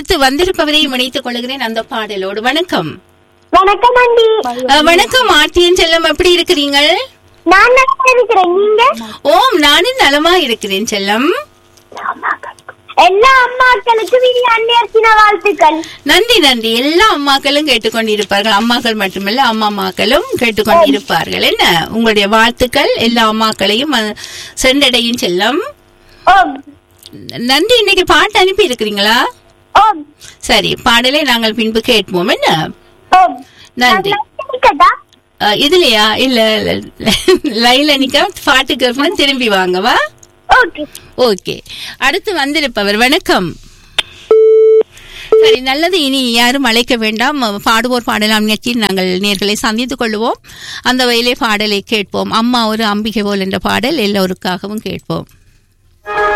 அடுத்து வந்திருப்பவரையும் இணைத்துக் கொள்கிறேன் அந்த பாடலோடு வணக்கம் வணக்கம் ஆண்டி அஹ், வணக்கம் ஆர்த்தியன் செல்லம் எப்படி இருக்கிறீங்கள் நான் நல்லா இருக்கிறேன் நீங்க ஓம் நானும் நலமா இருக்கிறேன் செல்லம் எல்லா அம்மாக்களுக்கும் இனி அந்நியர்த்தின வாழ்த்துக்கள் நன்றி நன்றி எல்லா அம்மாக்களும் கேட்டுக்கொண்டிருப்பார்கள் அம்மாக்கள் மட்டுமல்ல அம்மா அம்மாக்களும் கேட்டுக்கொண்டிருப்பார்கள் என்ன உங்களுடைய வாழ்த்துக்கள் எல்லா அம்மாக்களையும் அஹ், சென்றடையும் செல்லம் ஓம் நன்றி இன்னைக்கு பாட்டு அனுப்பி இருக்கிறீங்களா ஓம் சரி பாடலை நாங்கள் பின்பு கேட்போம் என்ன ஓம் நன்றி கேட்டா அஹ், இதுலயா இல்ல லைன்ல நிக்க பாட்டுக்கு அப்புறம் திரும்பி வாங்கவா ஓகே ஓகே அடுத்து வந்திருப்பவர் வணக்கம் சரி நல்லது இனி யாரும் அழைக்க வேண்டாம் பாடுவோர் பாடலாம் நிகழ்ச்சியில் நாங்கள் நேர்களை சந்தித்துக் கொள்வோம் அந்த வயலே பாடலை கேட்போம் அம்மா ஒரு அம்பிகை போல் என்ற பாடல் எல்லோருக்காகவும் கேட்போம்